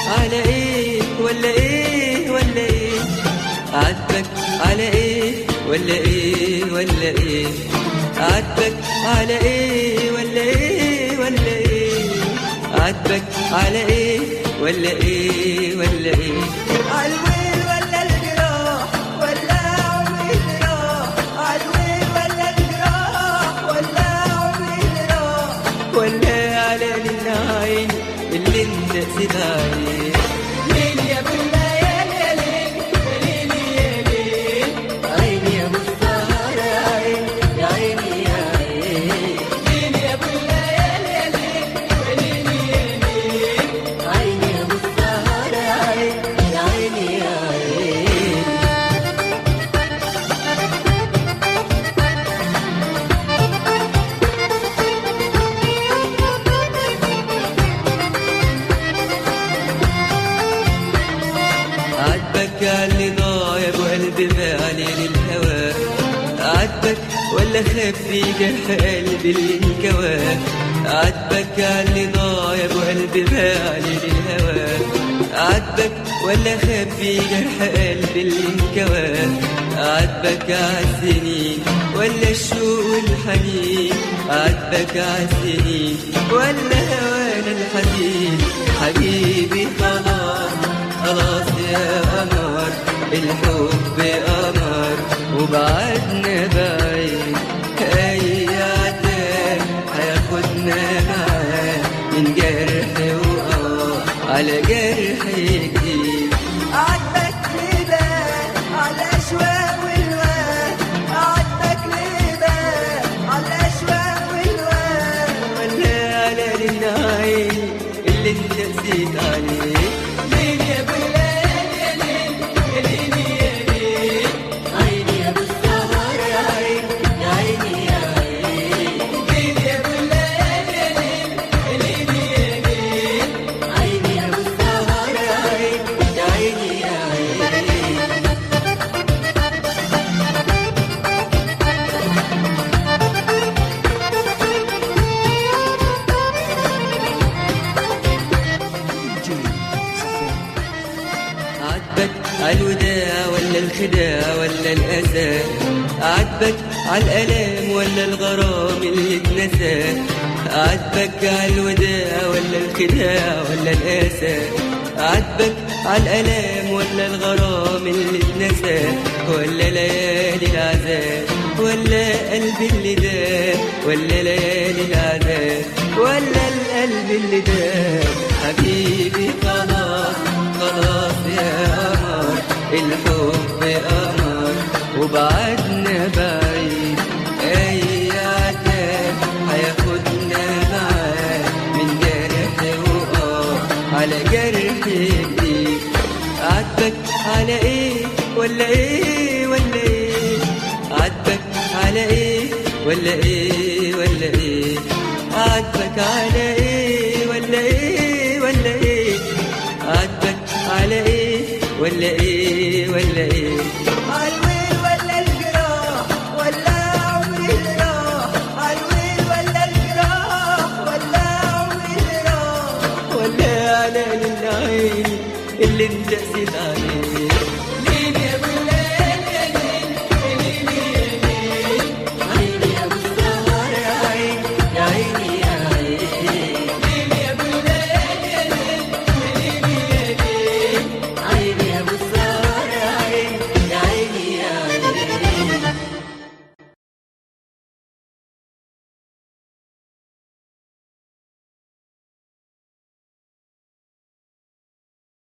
على ايه ولا ايه ولا ايه عاتبك على ايه ولا ايه ولا ايه عاتبك على ايه ولا ايه ولا ايه عاتبك على ايه ولا ايه ولا ايه عالويل ولا الجراح ولا عمري الجراح عالويل ولا الجراح ولا عمري الجراح ولا على العين اللي انت نسيت عليه ليل يا ابو الليالي يا ليل يا ليل يا ليل عيني يا مختار يا عين يا عيني يا عين ليل يا ابو الليالي يا ليل يا ليل يا ليل عيني يا مختار يا عين يا عيني يا عين عاتبك على اللي ضاع يا ابو قلبي بالي للهوى عاتبك ولا خفي جرح قلبي اللي انكوى عاتبك على اللي ضاع يا ابو قلبي بالي للهوى عاتبك ولا خفي جرح قلبي اللي انكوى عاتبك عالسنين ولا الشوق والحنين عاتبك عالسنين ولا هوانا الحزين حبيبي خلاص خلاص يا قمر الحب قمر وبعدنا بعيد اي عتاب هياخدنا معاه من جرح وقع على جرح جديد عاتبك لبان على اشواق والوان عاتبك لبان على اشواق والوان ولا على العين اللي انت نسيت عليه ليل يا ابو الليالي يا ليل يا ليل يا ليل عيني يا بالسهر يا عين يا عيني يا عين ليل يا ابو الليالي يا ليل يا ليل يا ليل عيني يا بالسهر يا عين يا عيني يا عين عاتبك عالوداع ولا الخداع ولا الأسى عاتبك عالألام ولا الغرام اللي اتنسى عاتبك عالوداع ولا الخداع ولا الأسى عاتبك عالألام ولا الغرام اللي اتنسى ولا ليالي العذاب ولا قلبي اللي داب ولا ليالي العذاب ولا القلب اللي داب حبيبي خلاص خلاص يا قمر الحب قمر وبعدنا بعيد اي عتاب هياخدنا معاه من جرح وقع على جرح جديد عاتبك على ايه ولا ايه ولا ايه عاتبك على ايه ولا ايه ولا ايه عاتبك على ايه ولا ايه ولا ايه عاتبك على ايه ولا ايه ولا ايه عالويل ولا الجراح ولا عمري الجراح عالويل ولا الجراح ولا عمري الجراح ولا على العين اللي انت نسيت